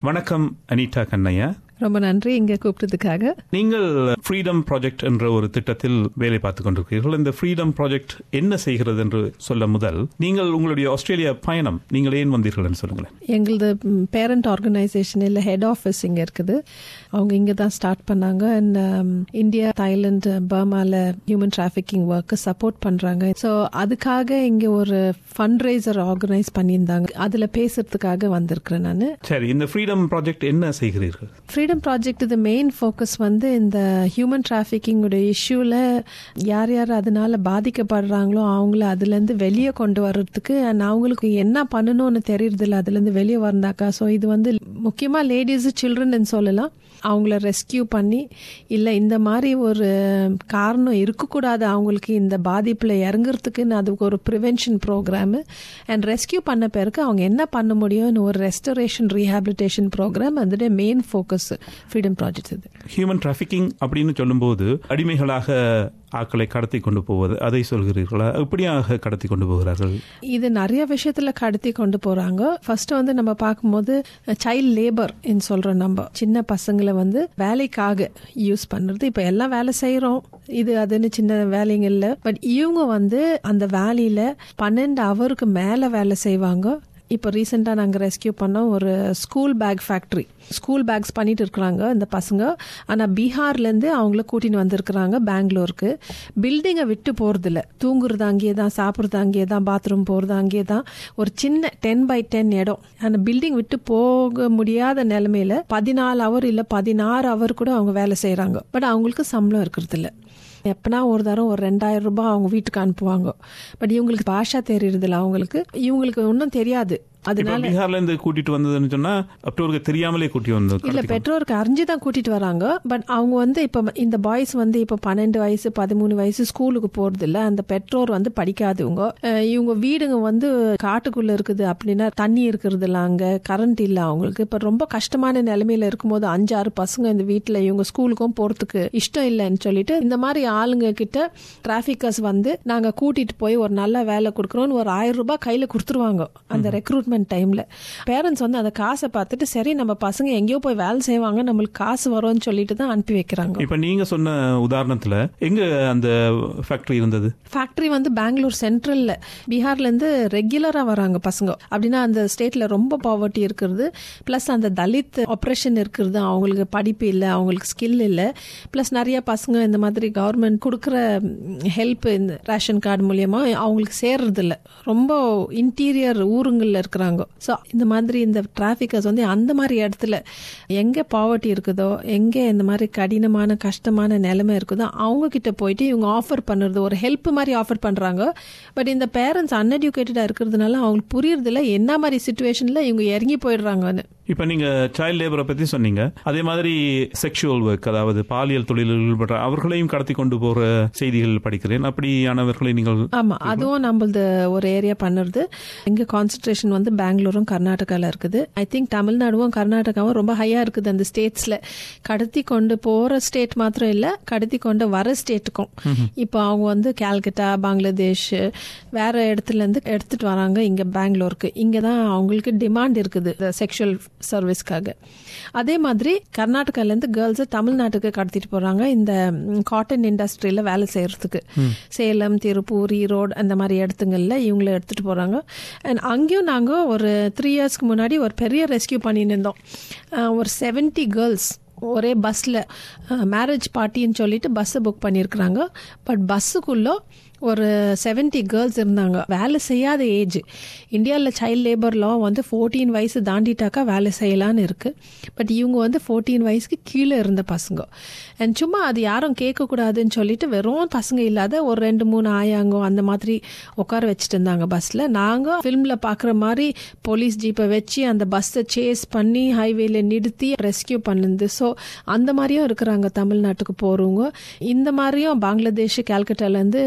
வணக்கம் அனிதா கண்ணையா ரொம்ப நன்றி இங்க கூப்பிட்டதுக்காக நீங்கள் ஃப்ரீடம் ப்ராஜெக்ட் என்ற ஒரு திட்டத்தில் வேலை பார்த்துக் கொண்டிருக்கிறீர்கள் இந்த ஃப்ரீடம் ப்ராஜெக்ட் என்ன செய்கிறது என்று சொல்ல முதல் நீங்கள் உங்களுடைய ஆஸ்திரேலியா பயணம் நீங்கள் ஏன் வந்தீர்கள் என்று சொல்லுங்களேன் எங்களது பேரண்ட் ஆர்கனைசேஷன் இல்லை ஹெட் ஆஃபீஸ் இங்கே இருக்குது அவங்க இங்கே தான் ஸ்டார்ட் பண்ணாங்க அண்ட் இந்தியா தாய்லாந்து பர்மால ஹியூமன் டிராஃபிக்கிங் ஒர்க்கு சப்போர்ட் பண்ணுறாங்க ஸோ அதுக்காக இங்கே ஒரு ஃபண்ட் ரைசர் ஆர்கனைஸ் பண்ணியிருந்தாங்க அதில் பேசுறதுக்காக வந்திருக்கிறேன் நான் சரி இந்த ஃப்ரீடம் ப்ராஜெக்ட் என்ன செய்கிறீர்கள் ஃப்ரீடம் ப்ராஜெக்ட் இது மெயின் ஃபோக்கஸ் வந்து இந்த ஹியூமன் டிராஃபிக்கிங்கோட இஷ்யூவில் யார் யார் அதனால பாதிக்கப்படுறாங்களோ அவங்கள அதுலேருந்து வெளியே கொண்டு வர்றதுக்கு அண்ட் அவங்களுக்கு என்ன பண்ணணும்னு தெரியறதில்ல அதுலேருந்து வெளியே வந்தாக்கா ஸோ இது வந்து முக்கியமாக லேடிஸ் சில்ட்ரன் சொல்லலாம் அவங்கள ரெஸ்கியூ பண்ணி இல்லை இந்த மாதிரி ஒரு காரணம் இருக்கக்கூடாது அவங்களுக்கு இந்த பாதிப்பில் இறங்குறதுக்குன்னு அதுக்கு ஒரு ப்ரிவென்ஷன் ப்ரோக்ராமு அண்ட் ரெஸ்கியூ பண்ண பிறகு அவங்க என்ன பண்ண முடியும்னு ஒரு ரெஸ்டரேஷன் ரீஹாபிலிட்டேஷன் ப்ரோக்ராம் அதோட மெயின் ஃபோக்கஸ் ஃப்ரீடம் ப்ராஜெக்ட் இது ஹியூமன் டிராஃபிக்கிங் அப்படின்னு சொல்லும்போது அடிமைகளாக ஆட்களை கடத்தி கொண்டு போவது அதை சொல்கிறீர்களா எப்படியாக கடத்தி கொண்டு போகிறார்கள் இது நிறைய விஷயத்துல கடத்தி கொண்டு போறாங்க ஃபர்ஸ்ட் வந்து நம்ம பார்க்கும்போது சைல்ட் லேபர் சொல்றோம் நம்ம சின்ன பசங்களை வந்து வேலைக்காக யூஸ் பண்றது இப்ப எல்லாம் வேலை செய்யறோம் இது அதுன்னு சின்ன வேலைங்க இல்ல பட் இவங்க வந்து அந்த வேலையில பன்னெண்டு அவருக்கு மேல வேலை செய்வாங்க இப்போ ரீசெண்டாக நாங்கள் ரெஸ்கியூ பண்ணோம் ஒரு school bag factory school bags பண்ணிட்டு இருக்கிறாங்க இந்த பசங்க ஆனால் பீகார்லேருந்து அவங்கள கூட்டின்னு வந்திருக்கிறாங்க பெங்களூருக்கு பில்டிங்கை விட்டு போகிறதில்ல தூங்குறது அங்கேயே தான் சாப்பிட்றது அங்கேயே தான் பாத்ரூம் போகிறது அங்கேயே தான் ஒரு சின்ன டென் பை டென் இடம் அந்த பில்டிங் விட்டு போக முடியாத நிலமையில பதினாலு அவர் இல்லை பதினாறு அவர் கூட அவங்க வேலை செய்கிறாங்க பட் அவங்களுக்கு சம்பளம் இருக்கிறது இல்லை எப்பனா ஒரு தரம் ஒரு ரெண்டாயிரம் ரூபாய் அவங்க வீட்டுக்கு அனுப்புவாங்க பட் இவங்களுக்கு பாஷா தெரியறதில்ல அவங்களுக்கு இவங்களுக்கு ஒன்றும் தெரியாது அதனால பீகார்ல இருந்து கூட்டிட்டு வந்ததுன்னு சொன்னா பெற்றோருக்கு தெரியாமலே கூட்டி வந்து இல்ல பெற்றோருக்கு அறிஞ்சு தான் கூட்டிட்டு வராங்க பட் அவங்க வந்து இப்ப இந்த பாய்ஸ் வந்து இப்ப பன்னெண்டு வயசு பதிமூணு வயசு ஸ்கூலுக்கு போறது இல்ல அந்த பெற்றோர் வந்து படிக்காதவங்க இவங்க வீடுங்க வந்து காட்டுக்குள்ள இருக்குது அப்படின்னா தண்ணி இருக்கிறது இல்ல அங்க கரண்ட் இல்ல அவங்களுக்கு இப்ப ரொம்ப கஷ்டமான நிலைமையில இருக்கும்போது அஞ்சாறு பசங்க இந்த வீட்டுல இவங்க ஸ்கூலுக்கும் போறதுக்கு இஷ்டம் இல்லைன்னு சொல்லிட்டு இந்த மாதிரி ஆளுங்க கிட்ட டிராபிக்கர்ஸ் வந்து நாங்க கூட்டிட்டு போய் ஒரு நல்ல வேலை கொடுக்குறோம்னு ஒரு ஆயிரம் ரூபாய் கையில கொடுத்துருவாங்க அந்த ரெக்ரூட் ரெக்ரூட்மெண்ட் டைம்ல பேரண்ட்ஸ் வந்து அந்த காசை பார்த்துட்டு சரி நம்ம பசங்க எங்கேயோ போய் வேலை செய்வாங்க நம்மளுக்கு காசு வரும்னு சொல்லிட்டு தான் அனுப்பி வைக்கிறாங்க இப்ப நீங்க சொன்ன உதாரணத்துல எங்க அந்த ஃபேக்டரி இருந்தது ஃபேக்டரி வந்து பெங்களூர் சென்ட்ரல்ல பீகார்ல இருந்து ரெகுலரா வராங்க பசங்க அப்படின்னா அந்த ஸ்டேட்ல ரொம்ப பாவர்ட்டி இருக்கிறது பிளஸ் அந்த தலித் ஆப்ரேஷன் இருக்கிறது அவங்களுக்கு படிப்பு இல்லை அவங்களுக்கு ஸ்கில் இல்லை பிளஸ் நிறைய பசங்க இந்த மாதிரி கவர்மெண்ட் கொடுக்குற ஹெல்ப் இந்த ரேஷன் கார்டு மூலியமா அவங்களுக்கு சேர்றது இல்லை ரொம்ப இன்டீரியர் ஊருங்கள்ல இருக்கிற இருக்கிறாங்க ஸோ இந்த மாதிரி இந்த டிராஃபிக்கர்ஸ் வந்து அந்த மாதிரி இடத்துல எங்கே பாவர்ட்டி இருக்குதோ எங்கே இந்த மாதிரி கடினமான கஷ்டமான நிலைமை இருக்குதோ அவங்க கிட்ட போயிட்டு இவங்க ஆஃபர் பண்ணுறது ஒரு ஹெல்ப் மாதிரி ஆஃபர் பண்ணுறாங்க பட் இந்த பேரண்ட்ஸ் அன்எடுகேட்டடாக இருக்கிறதுனால அவங்களுக்கு புரியறதில்ல என்ன மாதிரி சுச்சுவேஷனில் இவங்க இறங்கி போயிடுறாங்கன்னு இப்ப நீங்க சைல்ட் லேபரை பத்தி சொன்னீங்க அதே மாதிரி செக்ஷுவல் ஒர்க் அதாவது பாலியல் தொழிலில் ஈடுபடுற அவர்களையும் கடத்தி கொண்டு போற செய்திகள் படிக்கிறேன் அப்படியானவர்களை நீங்கள் ஆமா அதுவும் நம்மளது ஒரு ஏரியா பண்ணுறது இங்க கான்சன்ட்ரேஷன் வந்து பெங்களூரும் கர்நாடகாவில் இருக்குது ஐ திங்க் தமிழ்நாடும் கர்நாடகாவும் ரொம்ப ஹையா இருக்குது அந்த ஸ்டேட்ஸ்ல கடத்தி கொண்டு போற ஸ்டேட் மாத்திரம் இல்ல கடத்தி கொண்டு வர ஸ்டேட்டுக்கும் இப்போ அவங்க வந்து கால்கட்டா பங்களாதேஷ் வேற இடத்துல இருந்து எடுத்துட்டு வராங்க இங்க பெங்களூருக்கு இங்க தான் அவங்களுக்கு டிமாண்ட் இருக்குது செக்ஷுவல் சர்வீஸ்க்காக அதே மாதிரி கர்நாடகாலேருந்து கேர்ள்ஸை தமிழ்நாட்டுக்கு கடத்திட்டு போறாங்க இந்த காட்டன் இண்டஸ்ட்ரியில வேலை செய்யறதுக்கு சேலம் திருப்பூர் ஈரோடு அந்த மாதிரி இடத்துங்கள்ல இவங்கள எடுத்துட்டு போறாங்க அண்ட் அங்கேயும் நாங்கள் ஒரு த்ரீ இயர்ஸ்க்கு முன்னாடி ஒரு பெரிய ரெஸ்கியூ பண்ணிட்டு இருந்தோம் ஒரு செவன்டி கேர்ள்ஸ் ஒரே பஸ்ஸில் மேரேஜ் பார்ட்டின்னு சொல்லிட்டு பஸ்ஸை புக் பண்ணியிருக்கிறாங்க பட் பஸ்ஸுக்குள்ளே ஒரு செவன்டி கேர்ள்ஸ் இருந்தாங்க வேலை செய்யாத ஏஜ் இந்தியாவில் சைல்ட் லேபர் லா வந்து ஃபோர்டீன் வயசு தாண்டிட்டாக்கா வேலை செய்யலான்னு இருக்குது பட் இவங்க வந்து ஃபோர்டீன் வயசுக்கு கீழே இருந்த பசங்க அண்ட் சும்மா அது யாரும் கேட்கக்கூடாதுன்னு சொல்லிட்டு வெறும் பசங்க இல்லாத ஒரு ரெண்டு மூணு ஆயாங்கோ அந்த மாதிரி உட்கார வச்சுட்டு இருந்தாங்க பஸ்ஸில் நாங்கள் ஃபிலிமில் பார்க்குற மாதிரி போலீஸ் ஜீப்பை வச்சு அந்த பஸ்ஸை சேஸ் பண்ணி ஹைவேல நிறுத்தி ரெஸ்கியூ பண்ணுது ஸோ அந்த மாதிரியும் இருக்கிறாங்க தமிழ்நாட்டுக்கு போகிறவங்க இந்த மாதிரியும் பங்களாதேஷ் கல்கட்டாலேருந்து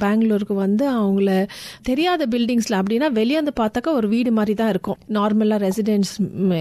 பெங்களூருக்கு வந்து அவங்கள தெரியாத பில்டிங்ஸில் அப்படின்னா வெளியே வந்து பார்த்தாக்கா ஒரு வீடு மாதிரி தான் இருக்கும் நார்மலாக ரெசிடென்ஸ்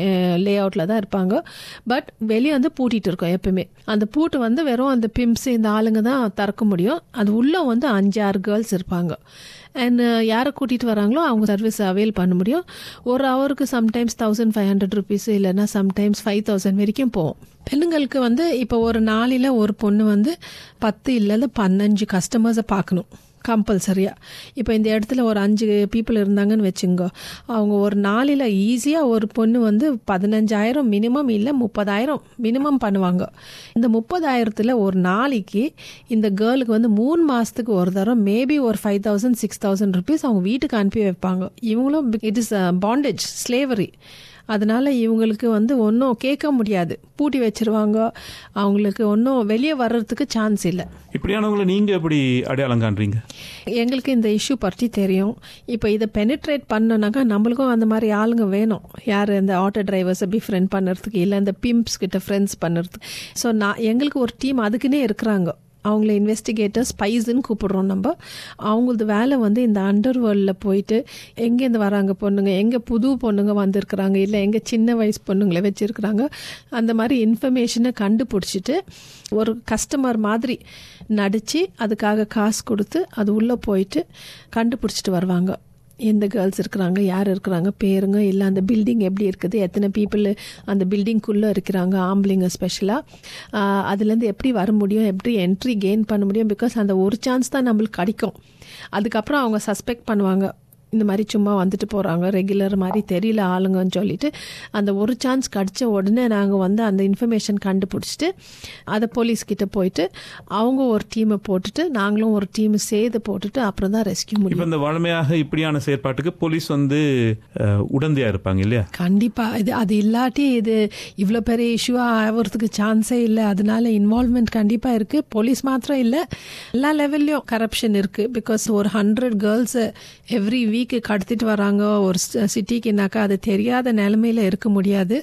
லே அவுட்டில் தான் இருப்பாங்க பட் வெளியே வந்து பூட்டிட்டு இருக்கோம் எப்பவுமே அந்த பூட்டு வந்து வெறும் அந்த பிம்ஸ் இந்த ஆளுங்க தான் திறக்க முடியும் அது உள்ளே வந்து அஞ்சு ஆறு கேர்ள்ஸ் இருப்பாங்க அண்ட் யாரை கூட்டிகிட்டு வராங்களோ அவங்க சர்வீஸ் அவைல் பண்ண முடியும் ஒரு ஹவருக்கு sometimes thousand five hundred rupees இல்லைன்னா சம்டைம்ஸ் ஃபைவ் தௌசண்ட் வரைக்கும் போகும் பெண்ணுங்களுக்கு வந்து இப்போ ஒரு நாளில் ஒரு பொண்ணு வந்து பத்து இல்லை பதினஞ்சு கஸ்டமர்ஸை பார்க்கணும் கம்பல்சரியாக இப்போ இந்த இடத்துல ஒரு அஞ்சு பீப்புள் இருந்தாங்கன்னு வச்சுங்க அவங்க ஒரு நாளில் ஈஸியாக ஒரு பொண்ணு வந்து பதினஞ்சாயிரம் மினிமம் இல்லை முப்பதாயிரம் மினிமம் பண்ணுவாங்க இந்த முப்பதாயிரத்தில் ஒரு நாளைக்கு இந்த கேர்ளுக்கு வந்து மூணு மாதத்துக்கு ஒரு தரம் மேபி ஒரு five thousand six thousand rupees அவங்க வீட்டுக்கு அனுப்பி வைப்பாங்க இவங்களும் இட் இஸ் பாண்டேஜ் ஸ்லேவரி அதனால இவங்களுக்கு வந்து ஒன்றும் கேட்க முடியாது பூட்டி வச்சிருவாங்க அவங்களுக்கு ஒன்றும் வெளியே வர்றதுக்கு சான்ஸ் இல்லை இப்படியானவங்களை நீங்க எப்படி அடையாளம் காண்றீங்க எங்களுக்கு இந்த இஷ்யூ பற்றி தெரியும் இப்போ இதை பெனிட்ரேட் பண்ணோன்னாக்கா நம்மளுக்கும் அந்த மாதிரி ஆளுங்க வேணும் யார் இந்த ஆட்டோ டிரைவர்ஸை ஃப்ரெண்ட் பண்ணுறதுக்கு இல்லை இந்த பிம்ப்ஸ் கிட்ட ஃப்ரெண்ட்ஸ் பண்ணுறதுக்கு ஸோ நான் எங்களுக்கு ஒரு டீம் அதுக்குன்னே இருக்கிறாங்க அவங்கள இன்வெஸ்டிகேட்டர் ஸ்பைஸ்ன்னு கூப்பிடுறோம் நம்ம அவங்களது வேலை வந்து இந்த அண்டர் வேர்ல்டில் போயிட்டு எங்கேருந்து வராங்க பொண்ணுங்க எங்கே புது பொண்ணுங்க வந்திருக்கிறாங்க இல்லை எங்கே சின்ன வயசு பொண்ணுங்களை வச்சுருக்குறாங்க அந்த மாதிரி இன்ஃபர்மேஷனை கண்டுபிடிச்சிட்டு ஒரு கஸ்டமர் மாதிரி நடித்து அதுக்காக காசு கொடுத்து அது உள்ளே போயிட்டு கண்டுபிடிச்சிட்டு வருவாங்க எந்த கேர்ள்ஸ் இருக்கிறாங்க யார் இருக்கிறாங்க பேருங்க இல்லை அந்த பில்டிங் எப்படி இருக்குது எத்தனை பீப்புள் அந்த பில்டிங்குள்ளே இருக்கிறாங்க ஆம்பளைங்க ஸ்பெஷலாக அதுலேருந்து எப்படி வர முடியும் எப்படி என்ட்ரி கெயின் பண்ண முடியும் பிகாஸ் அந்த ஒரு சான்ஸ் தான் நம்மளுக்கு கிடைக்கும் அதுக்கப்புறம் அவங்க சஸ்பெக்ட் பண்ணுவாங்க இந்த மாதிரி சும்மா வந்துட்டு போகிறாங்க ரெகுலர் மாதிரி தெரியல ஆளுங்கன்னு சொல்லிட்டு அந்த ஒரு சான்ஸ் கிடச்ச உடனே நாங்கள் வந்து அந்த இன்ஃபர்மேஷன் கண்டுபிடிச்சிட்டு அதை போலீஸ் கிட்ட போயிட்டு அவங்க ஒரு டீமை போட்டுட்டு நாங்களும் ஒரு டீம் சேர்த்து போட்டுட்டு அப்புறம் தான் ரெஸ்கியூ இப்ப முடியும் இந்த வழமையாக இப்படியான செயற்பாட்டுக்கு போலீஸ் வந்து அஹ், உடந்தையா இருப்பாங்க இல்லையா கண்டிப்பா இது அது இல்லாட்டி இது இவ்வளோ பெரிய இஷ்யூவா ஆகிறதுக்கு சான்ஸே இல்லை அதனால இன்வால்வ்மெண்ட் கண்டிப்பா இருக்கு போலீஸ் மாத்திரம் இல்லை எல்லா லெவல்லையும் கரப்ஷன் இருக்கு பிகாஸ் ஒரு ஹண்ட்ரட் கேர்ள்ஸ் எவ்ரி வீக் கடத்திட்டு வராங்க ஒரு சிட்டிக்குனாக்கா அது தெரியாத நிலைமையில இருக்க முடியாது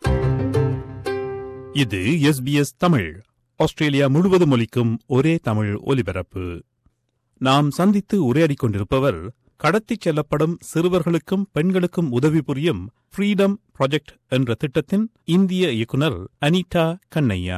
இது எஸ்பிஎஸ் தமிழ் ஆஸ்திரேலியா முழுவதும் ஒலிக்கும் ஒரே தமிழ் ஒலிபரப்பு நாம் சந்தித்து உரையாடிக் கொண்டிருப்பவர் கடத்திச் செல்லப்படும் சிறுவர்களுக்கும் பெண்களுக்கும் உதவி புரியும் ஃப்ரீடம் ப்ராஜெக்ட் என்ற திட்டத்தின் இந்திய இயக்குனர் அனிதா கண்ணையா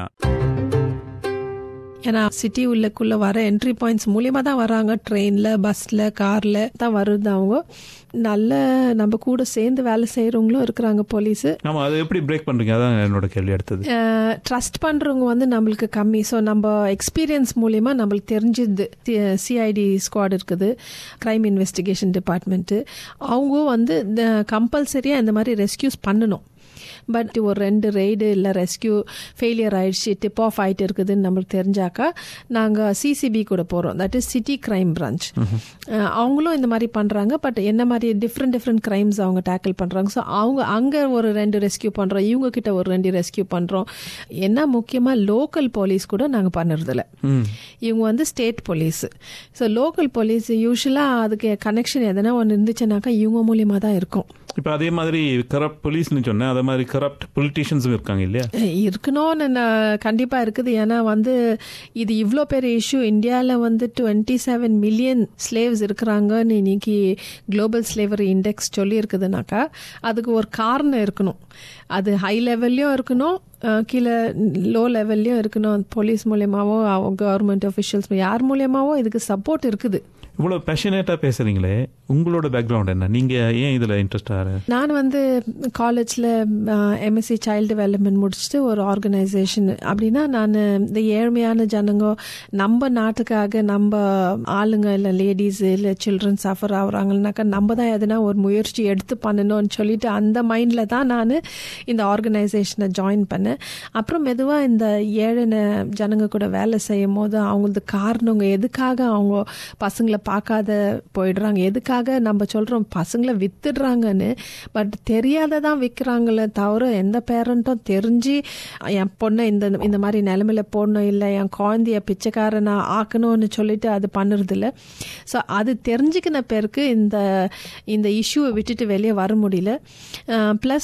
ஏன்னா சிட்டி உள்ளக்குள்ள வர என்ட்ரி பாயிண்ட்ஸ் மூலியமா தான் வராங்க ட்ரெயின்ல பஸ்ல கார்ல தான் வருது அவங்க நல்ல நம்ம கூட சேர்ந்து வேலை செய்யறவங்களும் இருக்கிறாங்க போலீஸ் ஆமா அதை எப்படி பிரேக் பண்றீங்க அதான் என்னோட கேள்வி அடுத்தது ட்ரஸ்ட் பண்றவங்க வந்து நம்மளுக்கு கம்மி ஸோ நம்ம எக்ஸ்பீரியன்ஸ் மூலியமா நம்மளுக்கு தெரிஞ்சுது சிஐடி ஸ்குவாட் இருக்குது கிரைம் இன்வெஸ்டிகேஷன் டிபார்ட்மெண்ட்டு அவங்க வந்து கம்பல்சரியாக இந்த மாதிரி ரெஸ்கியூஸ் பண்ணணும் பட் ஒரு ரெண்டு ரெய்டு இல்லை ரெஸ்கியூ ஃபெயிலியர் ஆயிடுச்சு டிப் ஆஃப் ஆயிட்டு இருக்குதுன்னு நம்மளுக்கு தெரிஞ்சாக்கா நாங்கள் சிசிபி கூட போகிறோம் that is city crime branch அவங்களும் இந்த மாதிரி பண்ணுறாங்க பட் என்ன மாதிரி டிஃப்ரெண்ட் டிஃப்ரெண்ட் கிரைம்ஸ் அவங்க டேக்கிள் பண்ணுறாங்க ஸோ அவங்க அங்கே ஒரு ரெண்டு ரெஸ்கியூ பண்ணுறோம் இவங்க கிட்ட ஒரு ரெண்டு ரெஸ்கியூ பண்ணுறோம் என்ன முக்கியமாக லோக்கல் போலீஸ் கூட நாங்கள் பண்ணுறதில்ல இவங்க வந்து state police so local police யூஸ்வலாக அதுக்கு கனெக்ஷன் எதனா ஒன்று இருந்துச்சுனாக்கா இவங்க மூலியமாக தான் இருக்கும் இப்ப அதே மாதிரி கரப்ட் போலீஸ்னு சொன்னேன் அதே மாதிரி கரப்ட் பொலிட்டீஷியன்ஸும் இருக்காங்க இல்லையா இருக்கணும்னு நான் கண்டிப்பா இருக்குது ஏன்னா வந்து இது இவ்வளோ பெரிய இஷ்யூ இந்தியாவில் வந்து டுவெண்ட்டி செவன் மில்லியன் ஸ்லேவ்ஸ் இருக்கிறாங்கன்னு இன்னைக்கு குளோபல் ஸ்லேவரி இண்டெக்ஸ் சொல்லி இருக்குதுனாக்கா அதுக்கு ஒரு காரணம் இருக்கணும் அது ஹை லெவல்லையும் இருக்கணும் அஹ் கீழே லோ லெவல்லையும் இருக்கணும் போலீஸ் மூலியமாவோ கவர்மெண்ட் அஃபிஷியல்ஸ் யார் மூலியமாவோ இதுக்கு சப்போர்ட் இருக்குது இவ்வளவு பேஷனேட்டா பேசுறீங்களே உங்களோட பேக்ரவுண்ட் என்ன நீங்க ஏன் இதுல இன்ட்ரெஸ்ட் ஆறு நான் வந்து காலேஜில் எம்எஸ்சி சைல்டு டெவலப்மெண்ட் முடிச்சுட்டு ஒரு ஆர்கனைசேஷன் அப்படின்னா நான் இந்த ஏழ்மையான ஜனங்க நம்ம நாட்டுக்காக நம்ம ஆளுங்க இல்லை லேடிஸ் இல்லை சில்ட்ரன் சஃபர் ஆகுறாங்கனாக்கா நம்ம தான் எதனா ஒரு முயற்சி எடுத்து பண்ணணும்னு சொல்லிட்டு அந்த மைண்டில் தான் நான் இந்த ஆர்கனைசேஷனை ஜாயின் பண்ணேன் அப்புறம் மெதுவாக இந்த ஏழை ஜனங்க கூட வேலை செய்யும் போது அவங்களது காரணங்க எதுக்காக அவங்க பசங்களை பார்க்காத போயிடுறாங்க எதுக்காக நம்ம சொல்கிறோம் பசங்களை வித்துடுறாங்கன்னு பட் தெரியாததான் விற்கிறாங்களே தவிர எந்த பேரண்ட்டும் தெரிஞ்சு என் பொண்ணை இந்த இந்த மாதிரி நிலமையில போடணும் இல்லை என் குழந்தைய பிச்சைக்காரனா ஆக்கணும்னு சொல்லிட்டு அது பண்ணுறதில்ல ஸோ அது தெரிஞ்சுக்கின பேருக்கு இந்த இந்த இஷ்யூவை விட்டுட்டு வெளியே வர முடியல ப்ளஸ் ஃபஸ்ட்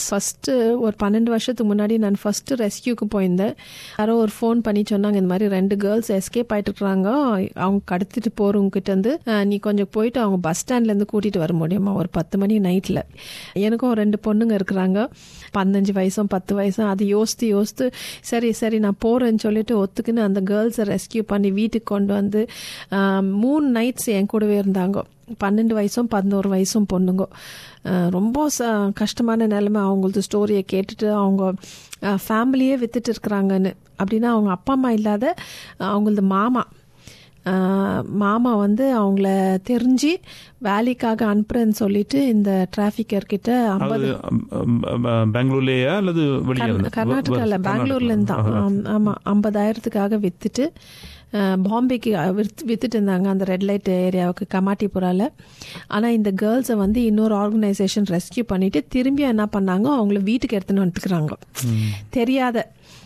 ஃபர்ஸ்ட் ஒரு பன்னெண்டு வருஷத்துக்கு முன்னாடி நான் ஃபர்ஸ்ட் ரெஸ்கியூக்கு போயிருந்தேன் யாரோ ஒரு ஃபோன் பண்ணி சொன்னாங்க இந்த மாதிரி ரெண்டு கேர்ள்ஸ் எஸ்கேப் ஆயிட்டு இருக்காங்க அவங்க கடத்திட்டு போறவங்க கிட்ட இருந்து அஹ், நீ கொஞ்சம் போயிட்டு அவங்க பஸ் ஸ்டாண்ட்ல இருந்து கூட்டிட்டு வர முடியுமா ஒரு பத்து மணி நைட்ல எனக்கும் ரெண்டு பொண்ணுங்க இருக்கிறாங்க பதினஞ்சு வயசும் பத்து வயசும் அது யோசித்து யோசித்து சரி சரி நான் போறேன்னு சொல்லிட்டு ஒத்துக்குன்னு அந்த கேர்ள்ஸை ரெஸ்கியூ பண்ணி வீட்டுக்கு கொண்டு வந்து ஆஹ், மூணு நைட்ஸ் என் கூடவே இருந்தாங்க பன்னெண்டு வயசும் பதினோரு வயசும் பொண்ணுங்க ஆஹ், ரொம்ப ச- கஷ்டமான நிலைமை அவங்களது ஸ்டோரியை கேட்டுட்டு அவங்க ஃபேமிலியே வித்துட்டு இருக்கிறாங்கன்னு அப்படின்னா அவங்க அப்பா அம்மா இல்லாத அவங்களது மாமா ஆஹ், மாமா வந்து அவங்கள தெரிஞ்சு வேலைக்காக அனுப்புறேன்னு சொல்லிட்டு இந்த டிராஃபிக்கர் கிட்ட ஐம்பது அது அம், அம், அம், பெங்களூர்லயா அல்லது வெளியே கர்நா- கர்நாடகால பெங்களூர்ல இருந்து தான் ஆம், ஆமா ஐம்பதாயிரத்துக்காக வித்துட்டு அஹ், பாம்பேக்கு வித்- வித்துட்டு இருந்தாங்க அந்த ரெட் லைட் ஏரியாவுக்கு கமாட்டிபுரால ஆனா இந்த கேர்ள்ஸை வந்து இன்னொரு ஆர்கனைசேஷன் ரெஸ்கியூ பண்ணிட்டு திரும்பி என்ன பண்ணாங்க அவங்கள வீட்டுக்கு எடுத்துன்னு வந்துக்கிறாங்க தெரியாத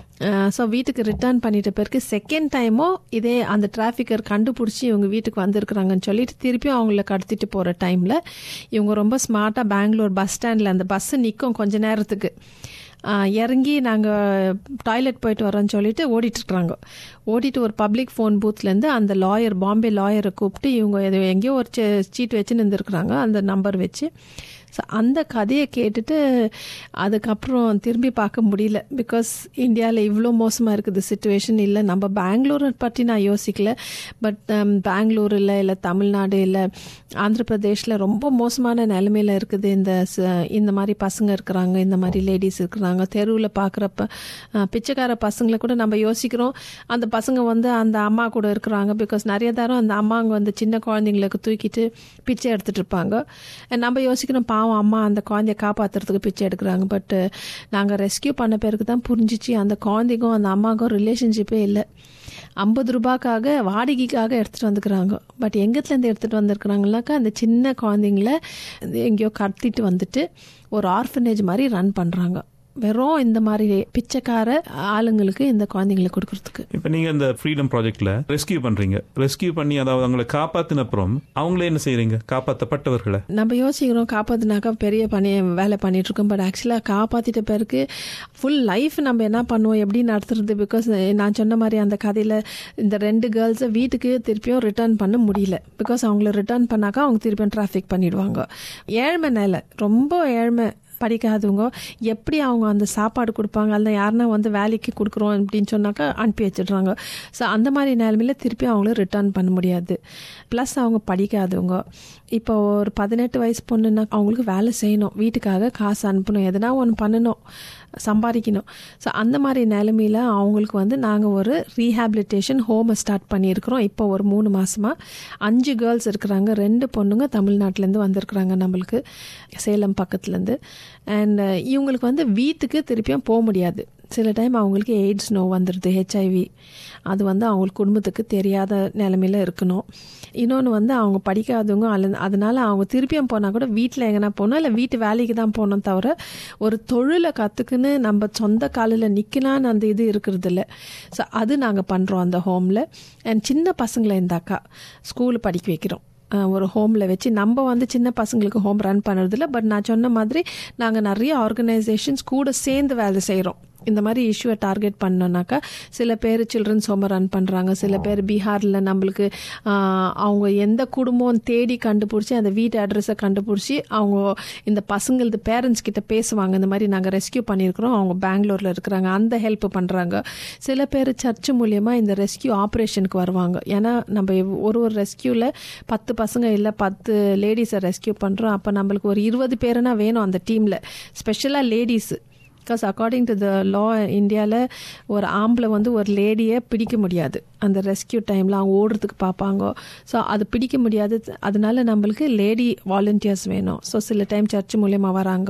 ஸோ வீட்டுக்கு ரிட்டர்ன் பண்ணிட்ட பிறகு செகண்ட் டைமும் இதே அந்த டிராஃபிக்கர் கண்டுபிடிச்சி இவங்க வீட்டுக்கு வந்திருக்கிறாங்கன்னு சொல்லிட்டு திருப்பியும் அவங்கள கடத்திட்டு போகிற டைமில் இவங்க ரொம்ப ஸ்மார்ட்டாக பெங்களூர் பஸ் ஸ்டாண்டில் அந்த பஸ்ஸு நிற்கும் கொஞ்ச நேரத்துக்கு ஆஹ் இறங்கி நாங்கள் டாய்லெட் போயிட்டு வரோம்னு சொல்லிட்டு ஓடிட்டு இருக்கிறாங்க ஓடிட்டு ஒரு பப்ளிக் ஃபோன் பூத்லேருந்து அந்த லாயர் பாம்பே லாயரை கூப்பிட்டு இவங்க எது எங்கேயோ ஒரு சீட் வச்சு நின்றுருக்குறாங்க அந்த நம்பர் வச்சு ஸோ அந்த கதையை கேட்டுட்டு அதுக்கப்புறம் திரும்பி பார்க்க முடியல பிகாஸ் இந்தியாவில் இவ்வளோ மோசமாக இருக்குது சுச்சுவேஷன் இல்லை நம்ம பெங்களூரை பற்றி நான் யோசிக்கல பட் பெங்களூர் இல்லை இல்லை தமிழ்நாடு இல்லை ஆந்திர பிரதேஷில் ரொம்ப மோசமான நிலைமையில இருக்குது இந்த ச- இந்த மாதிரி பசங்க இருக்கிறாங்க இந்த மாதிரி லேடிஸ் இருக்கிறாங்க தெருவில் பார்க்குறப்ப பிச்சைக்கார பசங்களை கூட நம்ம யோசிக்கிறோம் அந்த பசங்க வந்து அந்த அம்மா கூட இருக்கிறாங்க பிகாஸ் நிறைய தரம் அந்த அம்மாங்க வந்து சின்ன குழந்தைங்களுக்கு தூக்கிட்டு பிச்சை எடுத்துட்டு இருப்பாங்க And நம்ம யோசிக்கிறோம் பாவம் அம்மா அந்த குழந்தைய காப்பாத்துறதுக்கு பிச்சை எடுக்கிறாங்க பட் நாங்கள் ரெஸ்கியூ பண்ண பிறகு தான் புரிஞ்சிச்சு அந்த குழந்தைக்கும் அந்த அம்மாவுக்கும் ரிலேஷன்ஷிப்பே இல்லை ஐம்பது ரூபாய்க்காக வாடகைக்காக எடுத்துட்டு வந்துக்கிறாங்க பட் எங்கத்துலேருந்து எடுத்துட்டு வந்திருக்கிறாங்கனாக்கா அந்த சின்ன குழந்தைங்கள எங்கேயோ கடத்திட்டு வந்துட்டு ஒரு ஆர்ஃபனேஜ் மாதிரி ரன் பண்ணுறாங்க வெறும் இந்த மாதிரி பிச்சைக்கார ஆளுங்களுக்கு இந்த குழந்தைங்களை கொடுக்கறதுக்கு இப்ப நீங்க இந்த ஃப்ரீடம் ப்ராஜெக்ட்ல ரெஸ்கியூ பண்றீங்க ரெஸ்கியூ பண்ணி அதாவது அவங்களை காப்பாத்தின அப்புறம் அவங்களே என்ன செய்றீங்க காப்பாத்தப்பட்டவர்களை நம்ம யோசிக்கிறோம் காப்பாத்தினாக்கா பெரிய பணி வேலை பண்ணிட்டு இருக்கோம் பட் ஆக்சுவலாக காப்பாத்திட்ட பிறகு ஃபுல் லைஃப் நம்ம என்ன பண்ணுவோம் எப்படி நடத்துறது பிகாஸ் நான் சொன்ன மாதிரி அந்த கதையில் இந்த ரெண்டு கேர்ள்ஸை வீட்டுக்கு திருப்பியும் ரிட்டர்ன் பண்ண முடியல பிகாஸ் அவங்கள ரிட்டர்ன் பண்ணாக்கா அவங்க திருப்பியும் டிராஃபிக் பண்ணிடுவாங்க ஏழ்மை நிலை ரொம்ப ஏழ்மை படிக்காதவங்க எப்படி அவங்க அந்த சாப்பாடு கொடுப்பாங்க அல்ல யாருன்னா வந்து வேலைக்கு கொடுக்குறோம் அப்படின்னு சொன்னாக்கா அனுப்பி வச்சிடுறாங்க ஸோ அந்த மாதிரி நிலைமையில திருப்பி அவங்கள ரிட்டர்ன் பண்ண முடியாது ப்ளஸ் அவங்க படிக்காதவங்க இப்போ ஒரு பதினெட்டு வயசு பொண்ணுன்னா அவங்களுக்கு வேலை செய்யணும் வீட்டுக்காக காசு அனுப்பணும் எதனா ஒன்று பண்ணணும் சம்பாதிக்கணும் ஸோ அந்த மாதிரி நிலைமையில அவங்களுக்கு வந்து நாங்கள் ஒரு ரீஹாபிலிட்டேஷன் ஹோமை ஸ்டார்ட் பண்ணியிருக்கிறோம் இப்போ ஒரு மூணு மாசமா அஞ்சு கேர்ள்ஸ் இருக்கிறாங்க ரெண்டு பொண்ணுங்க தமிழ்நாட்டிலேருந்து வந்திருக்கிறாங்க நம்மளுக்கு சேலம் பக்கத்துலேருந்து அண்ட் இவங்களுக்கு வந்து வீட்டுக்கு திருப்பியும் போக முடியாது சில டைம் அவங்களுக்கு எய்ட்ஸ் நோ வந்துடுது ஹெச்ஐவி அது வந்து அவங்களுக்கு குடும்பத்துக்கு தெரியாத நிலமையில இருக்கணும் இன்னொன்று வந்து அவங்க படிக்காதவங்க அல்ல அதனால அவங்க திருப்பியும் போனால் கூட வீட்டில் எங்கன்னா போகணும் இல்லை வீட்டு வேலைக்கு தான் போகணும் தவிர ஒரு தொழிலை கற்றுக்குன்னு நம்ம சொந்த காலில் நிற்கலான்னு அந்த இது இருக்கிறது இல்லை ஸோ அது நாங்கள் பண்ணுறோம் அந்த ஹோமில் அண்ட் சின்ன பசங்களை இந்த அக்கா ஸ்கூல் படிக்க வைக்கிறோம் அஹ் ஒரு ஹோமில் வச்சு நம்ம வந்து சின்ன பசங்களுக்கு ஹோம் ரன் பண்ணுறதில்ல பட் நான் சொன்ன மாதிரி நாங்கள் நிறைய ஆர்கனைசேஷன்ஸ் கூட சேர்ந்து வேலை செய்கிறோம் இந்த மாதிரி இஷ்யூவை டார்கெட் பண்ணோம்னாக்கா சில பேர் சில்ட்ரன்ஸ் ஹோமை ரன் பண்ணுறாங்க சில பேர் பீகாரில் நம்மளுக்கு ஆஹ், அவங்க எந்த குடும்பம் தேடி கண்டுபிடிச்சி அந்த வீட்டு அட்ரஸை கண்டுபிடிச்சி அவங்க இந்த பசங்களது பேரண்ட்ஸ் கிட்ட பேசுவாங்க இந்த மாதிரி நாங்கள் ரெஸ்கியூ பண்ணியிருக்கிறோம் அவங்க பெங்களூரில் இருக்கிறாங்க அந்த ஹெல்ப் பண்ணுறாங்க சில பேர் சர்ச் மூலியமாக இந்த ரெஸ்கியூ ஆப்ரேஷனுக்கு வருவாங்க ஏன்னா நம்ம எவ்- ஒரு ஒரு ரெஸ்கியூவில் பத்து பசங்க இல்லை பத்து லேடிஸை ரெஸ்கியூ பண்ணுறோம் அப்போ நம்மளுக்கு ஒரு இருபது பேருனா வேணும் அந்த டீமில் ஸ்பெஷலாக ladies because according to the law இந்தியாவில் ஒரு ஆம்பளை வந்து ஒரு லேடியை பிடிக்க முடியாது அந்த ரெஸ்கியூ டைமில் அவங்க ஓடுறதுக்கு பார்ப்பாங்க ஸோ அது பிடிக்க முடியாது அதனால நம்மளுக்கு லேடி வாலண்டியர்ஸ் வேணும் ஸோ சில டைம் சர்ச் மூலயமா வராங்க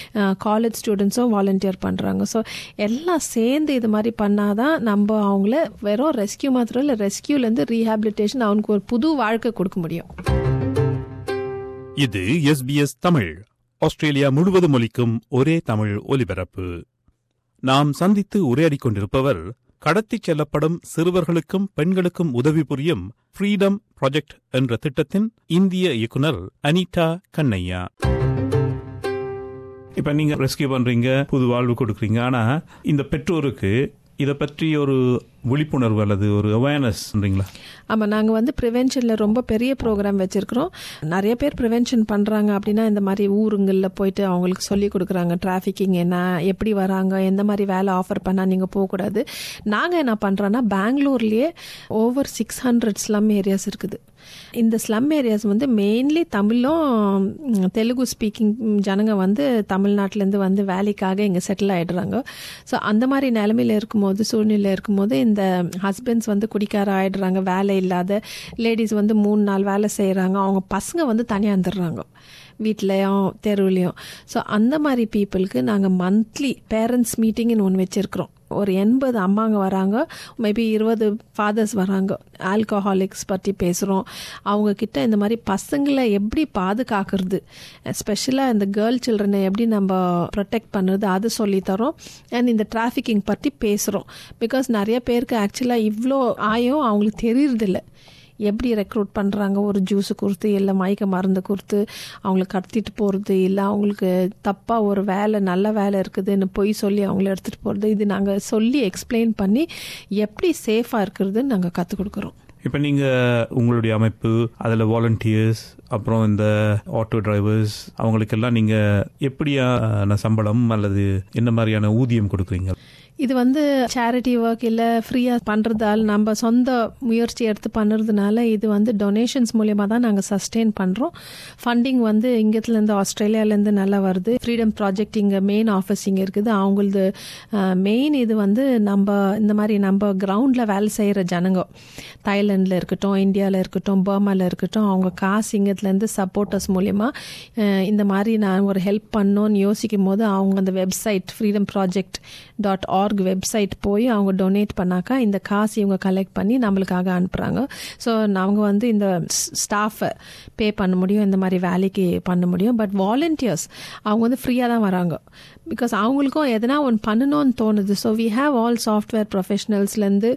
காலேஜ் ஸ்டூடெண்ட்ஸும் வாலண்டியர் பண்ணுறாங்க ஸோ எல்லாம் சேர்ந்து இது மாதிரி பண்ணாதான் நம்ம அவங்கள வெறும் ரெஸ்கியூ மாத்திரம் இல்லை ரெஸ்கியூலேருந்து ரீஹாபிலிட்டேஷன் அவனுக்கு ஒரு புது வாழ்க்கை கொடுக்க முடியும் இது எஸ்பிஎஸ் தமிழ் ஆஸ்திரேலியா முழுவதும் ஒலிக்கும் ஒரே தமிழ் ஒலிபரப்பு நாம் சந்தித்து உரையாடிக் கொண்டிருப்பவர் கடத்திச் செல்லப்படும் சிறுவர்களுக்கும் பெண்களுக்கும் உதவி புரியும் ஃப்ரீடம் ப்ராஜெக்ட் என்ற திட்டத்தின் இந்திய இயக்குனர் அனிதா கண்ணையா இப்ப நீங்க ரெஸ்கியூ பண்றீங்க புது வாழ்வு கொடுக்குறீங்க ஆனா இந்த பெற்றோருக்கு இதை பற்றி ஒரு விழிப்புணர்வு அல்லது ஒரு அவேர்னஸ்ன்றீங்களா ஆமாம் நாங்கள் வந்து ப்ரிவென்ஷனில் ரொம்ப பெரிய ப்ரோக்ராம் வச்சுருக்கிறோம் நிறைய பேர் ப்ரிவென்ஷன் பண்ணுறாங்க அப்படின்னா இந்த மாதிரி ஊருங்களில் போயிட்டு அவங்களுக்கு சொல்லி கொடுக்குறாங்க டிராஃபிக்கிங் என்ன எப்படி வராங்க எந்த மாதிரி வேலை ஆஃபர் பண்ணால் நீங்கள் போகக்கூடாது நாங்கள் என்ன பண்ணுறோன்னா பெங்களூர்லேயே over six hundred slum areas இருக்குது இந்த ஸ்லம் ஏரியாஸ் வந்து மெயின்லி தமிழும் ம், தெலுங்கு ஸ்பீக்கிங் ஜனங்க வந்து தமிழ்நாட்டிலேருந்து வந்து வேலைக்காக இங்கே செட்டில் ஆகிடுறாங்க ஸோ அந்த மாதிரி நிலமையில இருக்கும்போது சூழ்நிலை இருக்கும்போது இந்த ஹஸ்பண்ட்ஸ் வந்து குடிக்கார ஆயிடுறாங்க வேலை இல்லாத லேடிஸ் வந்து மூணு நாள் வேலை செய்கிறாங்க அவங்க பசங்க வந்து தனியாக இருந்துடுறாங்க வீட்லேயும் தெருவுலையும் ஸோ அந்த மாதிரி பீப்புளுக்கு நாங்கள் மந்த்லி பேரண்ட்ஸ் மீட்டிங்னு ஒன்று வச்சுருக்கிறோம் ஒரு எண்பது அம்மாங்க வராங்க மேபி இருபது ஃபாதர்ஸ் வராங்க ஆல்கஹாலிக்ஸ் பற்றி பேசுகிறோம் அவங்க கிட்ட இந்த மாதிரி பசங்களை எப்படி பாதுகாக்கிறது ஸ்பெஷலாக இந்த கேர்ள் சில்ட்ரனை எப்படி நம்ம ப்ரொடெக்ட் பண்ணுறது அது சொல்லித்தரோம் அண்ட் இந்த டிராஃபிக்கிங் பற்றி பேசுகிறோம் பிகாஸ் நிறைய பேருக்கு ஆக்சுவலாக இவ்வளோ ஆயும் அவங்களுக்கு தெரியறதில்ல எப்படி ரெக்ரூட் பண்ணுறாங்க ஒரு ஜூஸு கொடுத்து இல்லை மயக்க மருந்து கொடுத்து அவங்கள கடத்திட்டு போகிறது இல்லை அவங்களுக்கு தப்பாக ஒரு வேலை நல்ல வேலை இருக்குதுன்னு பொய் சொல்லி அவங்கள எடுத்துகிட்டு போகிறது இது நாங்கள் சொல்லி எக்ஸ்பிளைன் பண்ணி எப்படி சேஃபாக இருக்கிறதுன்னு நாங்கள் கற்றுக் கொடுக்குறோம் இப்ப நீங்க உங்களுடைய அமைப்பு அதுல வாலண்டியர்ஸ் அப்புறம் இந்த ஆட்டோ டிரைவர்ஸ் அவங்களுக்கெல்லாம் நீங்க எப்படியான சம்பளம் அல்லது என்ன மாதிரியான ஊதியம் கொடுக்குறீங்க இது வந்து சேரிட்டி ஒர்க் இல்லை ஃப்ரீயாக பண்ணுறதால் நம்ம சொந்த முயற்சி எடுத்து பண்ணுறதுனால இது வந்து டொனேஷன்ஸ் மூலியமா தான் நாங்கள் சஸ்டெயின் பண்ணுறோம் ஃபண்டிங் வந்து இங்கத்துலேருந்து ஆஸ்திரேலியாலேருந்து நல்லா வருது ஃப்ரீடம் ப்ராஜெக்ட் இங்கே மெயின் ஆஃபீஸ் இங்கே இருக்குது அவங்களது மெயின் இது வந்து நம்ம இந்த மாதிரி நம்ம கிரவுண்டில் வேலை செய்கிற ஜனங்க தாய்லாண்டில் இருக்கட்டும் இந்தியாவில் இருக்கட்டும் பர்மாவில் இருக்கட்டும் அவங்க காசு இங்கத்துலேருந்து சப்போர்ட்டர்ஸ் மூலியமா அஹ், இந்த மாதிரி நான் ஒரு ஹெல்ப் பண்ணோன்னு யோசிக்கும் போது அவங்க அந்த website freedom project dot org website போய் அவங்க டொனேட் பண்ணாக்கா இந்த காசு இவங்க கலெக்ட் பண்ணி நம்மளுக்காக அனுப்புகிறாங்க ஸோ அவங்க வந்து இந்த ஸ்டாஃபை பே பண்ண முடியும் இந்த மாதிரி வேலைக்கு பண்ண முடியும் பட் வாலண்டியர்ஸ் அவங்க வந்து ஃப்ரீயாக தான் வராங்க பிகாஸ் அவங்களுக்கும் எதனா ஒன்று பண்ணணும்னு தோணுது so we have all software ப்ரொஃபஷனல்ஸ்லேருந்து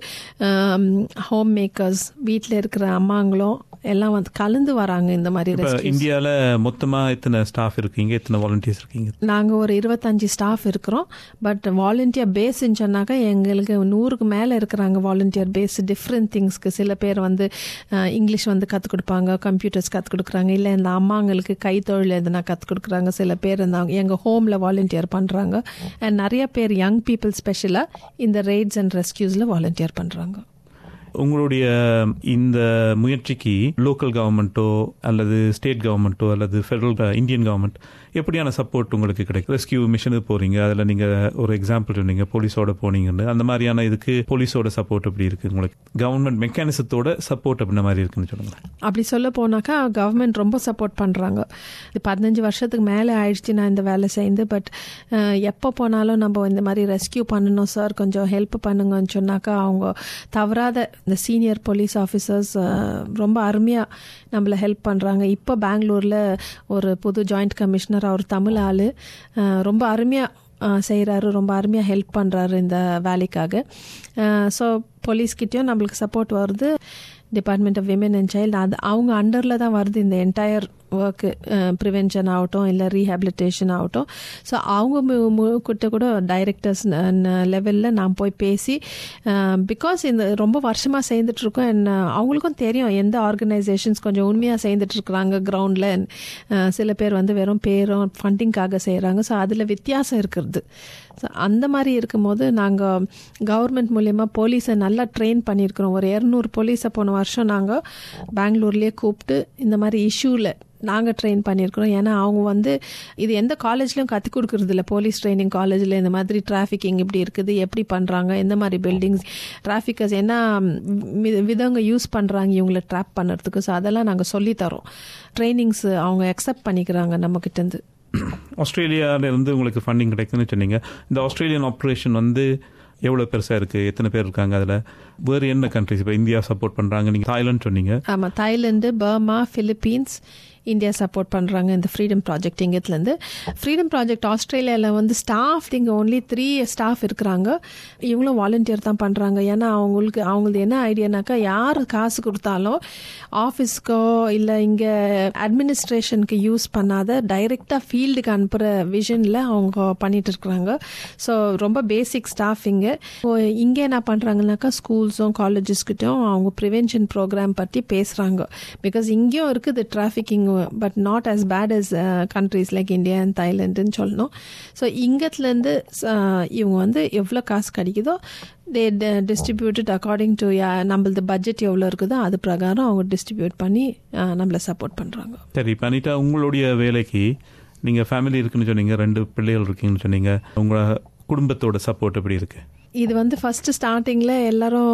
ஹோம் மேக்கர்ஸ் வீட்டில் இருக்கிற அம்மாங்களும் எல்லாம் வந்து கலந்து வராங்க இந்த மாதிரி இப்ப rescues. இந்தியால மொத்தமா எத்தனை ஸ்டாஃப் இருக்கீங்க எத்தனை வாலண்டியர்ஸ் இருக்கீங்க நாங்கள் ஒரு இருபத்தஞ்சி ஸ்டாஃப் இருக்கிறோம் பட் வாலண்டியர் பேஸ்ன்னு சொன்னாக்கா எங்களுக்கு நூறுக்கு மேலே இருக்கிறாங்க வாலண்டியர் பேஸ் டிஃப்ரெண்ட் திங்ஸ்க்கு சில பேர் வந்து அஹ், இங்கிலீஷ் வந்து கற்றுக் கொடுப்பாங்க கம்ப்யூட்டர்ஸ் கற்றுக் கொடுக்குறாங்க இல்லை இந்த அம்மாங்களுக்கு கைத்தொழில் எதுனா கற்றுக் கொடுக்குறாங்க சில பேர் இந்த எங்கள் ஹோமில் வாலண்டியர் பண்ணுறாங்க அண்ட் நிறைய பேர் யங் பீப்புள் ஸ்பெஷலாக இந்த ரெய்ட்ஸ் அண்ட் ரெஸ்கியூஸில் வாலண்டியர் பண்ணுறாங்க உங்களுடைய இந்த முயற்சிக்கு லோக்கல் கவர்மெண்ட்டோ அல்லது ஸ்டேட் கவர்மெண்ட்டோ அல்லது ஃபெடரல் இந்தியன் கவர்மெண்ட் எப்படியான சப்போர்ட் உங்களுக்கு கிடைக்கும் ரெஸ்கியூ மிஷனுக்கு போறீங்க அதுல நீங்க ஒரு எக்ஸாம்பிள் சொன்னீங்க போலீஸோட போனீங்கன்னு அந்த மாதிரியான இதுக்கு போலீஸோட சப்போர்ட் எப்படி இருக்கு உங்களுக்கு கவர்மெண்ட் மெக்கானிசத்தோட சப்போர்ட் அப்படின்ன மாதிரி இருக்குன்னு சொல்லுங்க அப்படி சொல்ல போனாக்கா கவர்மெண்ட் ரொம்ப சப்போர்ட் பண்ணுறாங்க இது பதினஞ்சு வருஷத்துக்கு மேலே ஆயிடுச்சு நான் இந்த வேலை செய்து பட் எப்போ போனாலும் நம்ம இந்த மாதிரி ரெஸ்கியூ பண்ணணும் சார் கொஞ்சம் ஹெல்ப் பண்ணுங்கன்னு சொன்னாக்கா அவங்க தவறாத இந்த சீனியர் போலீஸ் ஆஃபீஸர்ஸ் ரொம்ப அருமையாக நம்மளை ஹெல்ப் பண்ணுறாங்க இப்போ பெங்களூரில் ஒரு புது ஜாயிண்ட் கமிஷனர் அவர் தமிழ் ஆள் ரொம்ப அருமையாக செய்கிறாரு ரொம்ப அருமையாக ஹெல்ப் பண்ணுறாரு இந்த வேலைக்காக ஸோ போலீஸ்கிட்டயும் நம்மளுக்கு சப்போர்ட் வருது department of women and child அது அவங்க அண்டரில் தான் வருது இந்த என்டையர் ஒர்க்கு ப்ரிவென்ஷன் ஆகட்டும் இல்லை ரீஹாபிலிட்டேஷன் ஆகட்டும் ஸோ அவங்க மு- மு- கிட்ட கூட டைரக்டர்ஸ் லெவலில் நான் போய் பேசி பிகாஸ் இந்த ரொம்ப வருஷமாக செய்துட்டு இருக்கோம் அண்ட் அவங்களுக்கும் தெரியும் எந்த ஆர்கனைசேஷன்ஸ் கொஞ்சம் உண்மையாக செய்துட்டு இருக்கிறாங்க கிரவுண்டில் சில பேர் வந்து வெறும் பேரும் ஃபண்டிங்காக செய்கிறாங்க ஸோ அதில் வித்தியாசம் இருக்கிறது ஸோ அந்த மாதிரி இருக்கும்போது நாங்கள் கவர்மெண்ட் மூலயமா போலீஸை நல்லா ட்ரெயின் பண்ணியிருக்கிறோம் ஒரு இரநூறு போலீஸை போன வருஷம் நாங்கள் பெங்களூர்லேயே கூப்பிட்டு இந்த மாதிரி இஷ்யூவில் நாங்கள் ட்ரெயின் பண்ணியிருக்கிறோம் ஏன்னா அவங்க வந்து இது எந்த காலேஜ்லையும் கற்றுக் கொடுக்கறது இல்லை போலீஸ் ட்ரைனிங் காலேஜில் இந்த மாதிரி டிராஃபிக்கிங் இப்படி இருக்குது எப்படி பண்ணுறாங்க எந்த மாதிரி பில்டிங்ஸ் டிராஃபிக்கர்ஸ் என்ன வி- விதங்க யூஸ் பண்ணுறாங்க இவங்களை ட்ராப் பண்ணுறதுக்கு ஸோ அதெல்லாம் நாங்கள் சொல்லித்தரோம் ட்ரைனிங்ஸ் அவங்க அக்செப்ட் பண்ணிக்கிறாங்க நம்மக்கிட்டேருந்து ஆஸ்திரேலியால இருந்து உங்களுக்கு ஃபண்டிங் கிடைக்குதுன்னு சொன்னீங்க இந்த ஆஸ்திரேலியன் ஆப்ரேஷன் வந்து எவ்வளவு பெருசா இருக்கு எத்தனை பேர் இருக்காங்க அதுல வேறு என்ன கண்ட்ரிஸ் இப்போ இந்தியா சப்போர்ட் பண்றாங்க நீங்க தாய்லாந்து சொன்னீங்க ஆமாம் Thailand Burma Philippines India support பண்ணுறாங்க இந்த ஃப்ரீடம் ப்ராஜெக்ட் இங்கத்துலேருந்து ஃப்ரீடம் ப்ராஜெக்ட் ஆஸ்திரேலியாவில் வந்து ஸ்டாஃப் இங்கே ஒன்லி த்ரீ ஸ்டாஃப் இருக்கிறாங்க இவங்களும் வாலண்டியர் தான் பண்ணுறாங்க ஏன்னா அவங்களுக்கு அவங்களது என்ன ஐடியானாக்கா யார் காசு கொடுத்தாலும் ஆஃபீஸ்க்கோ இல்லை இங்கே அட்மினிஸ்ட்ரேஷனுக்கு யூஸ் பண்ணாத டைரெக்டாக ஃபீல்டுக்கு அனுப்புகிற விஷனில் அவங்க பண்ணிட்டு இருக்கிறாங்க ஸோ ரொம்ப பேசிக் ஸ்டாஃப் இங்கே இங்கே என்ன பண்ணுறாங்கனாக்கா ஸ்கூல்ஸும் காலேஜஸ்கிட்டையும் அவங்க ப்ரிவென்ஷன் ப்ரோக்ராம் பற்றி பேசுகிறாங்க பிகாஸ் இங்கேயும் இருக்குது trafficking but not as bad as countries like India and தாய்லாண்டுன்னு சொல்லணும் ஸோ இங்கத்துலேருந்து இவங்க வந்து எவ்வளோ காசு கிடைக்குதோ தே டிஸ்ட்ரிபியூட்டட் அக்கார்டிங் டு நம்மளது பட்ஜெட் எவ்வளோ இருக்குதோ அது பிரகாரம் அவங்க டிஸ்ட்ரிபியூட் பண்ணி அஹ், நம்மளை சப்போர்ட் பண்ணுறாங்க சரி இப்போ அனிதா உங்களுடைய வேலைக்கு நீங்கள் ஃபேமிலி இருக்குன்னு சொன்னீங்க ரெண்டு பிள்ளைகள் இருக்கீங்கன்னு சொன்னீங்க உங்களோட குடும்பத்தோட சப்போர்ட் எப்படி இருக்கு இது வந்து ஃபர்ஸ்ட் ஸ்டார்டிங்கில் எல்லாரும்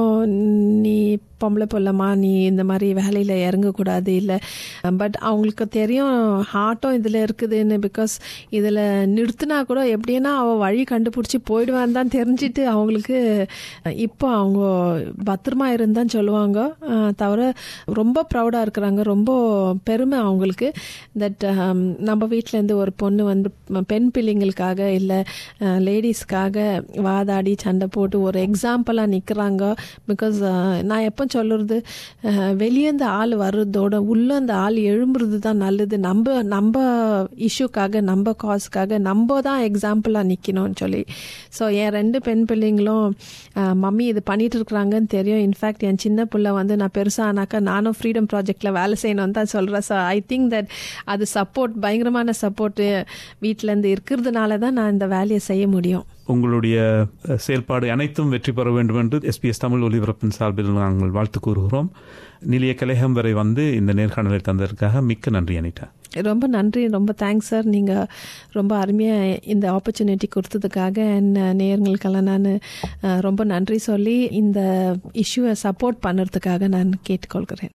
நீ பொம்பளை பொல்லம்மா நீ இந்த மாதிரி வேலையில் இறங்கக்கூடாது இல்லை பட் அவங்களுக்கு தெரியும் ஹார்ட்டும் இதில் இருக்குதுன்னு பிகாஸ் இதில் நிறுத்தினா கூட எப்படின்னா அவள் வழி கண்டுபிடிச்சி போயிடுவான்னு தான் தெரிஞ்சிட்டு அவங்களுக்கு இப்போ அவங்க பத்திரமா இருந்தான்னு சொல்லுவாங்க அஹ், தவிர ரொம்ப ப்ரௌடாக இருக்கிறாங்க ரொம்ப பெருமை அவங்களுக்கு தட் நம்ம வீட்டிலேருந்து ஒரு பொண்ணு வந்து பெண் பிள்ளைங்களுக்காக இல்லை லேடிஸ்க்காக வாதாடி சண்டை போட்டு ஒரு எக்ஸாம்பிளாக நிற்கிறாங்க பிகாஸ் நான் எப்போ சொல்லுறது வெளியேந்து ஆள் வர்றதோட உள்ள அந்த ஆள் எழும்புறது தான் நல்லது நம்ம நம்ம இஷ்யூக்காக நம்ம காசுக்காக நம்ம தான் எக்ஸாம்பிளாக நிற்கணும்னு சொல்லி ஸோ என் ரெண்டு பெண் பிள்ளைங்களும் அஹ், மம்மி இது பண்ணிட்டு இருக்கிறாங்கன்னு தெரியும் இன்ஃபேக்ட் என் சின்ன பிள்ளை வந்து நான் பெருசாக ஆனாக்கா நானும் ஃப்ரீடம் ப்ராஜெக்டில் வேலை செய்யணும்னு தான் சொல்கிறேன் ஸோ ஐ திங்க் தட் அது சப்போர்ட் பயங்கரமான சப்போர்ட்டு வீட்டிலேருந்து இருக்கிறதுனால தான் நான் இந்த வேலையை செய்ய முடியும் உங்களுடைய அஹ், செயல்பாடு அனைத்தும் வெற்றி பெற வேண்டும் என்று எஸ்பிஎஸ் தமிழ் ஒலிபரப்பின் சார்பில் நாங்கள் வாழ்த்து கூறுகிறோம் நிலைய கலையம் வரை வந்து இந்த நேர்காணலை தந்ததற்காக மிக்க நன்றி அனிதா ரொம்ப நன்றி ரொம்ப தேங்க்ஸ் சார் நீங்கள் ரொம்ப அருமையாக இந்த ஆப்பர்ச்சுனிட்டி கொடுத்ததுக்காக என் நேயர்களுக்கெல்லாம் நான் ரொம்ப நன்றி சொல்லி இந்த இஷ்யூவை சப்போர்ட் பண்ணுறதுக்காக நான் கேட்டுக்கொள்கிறேன்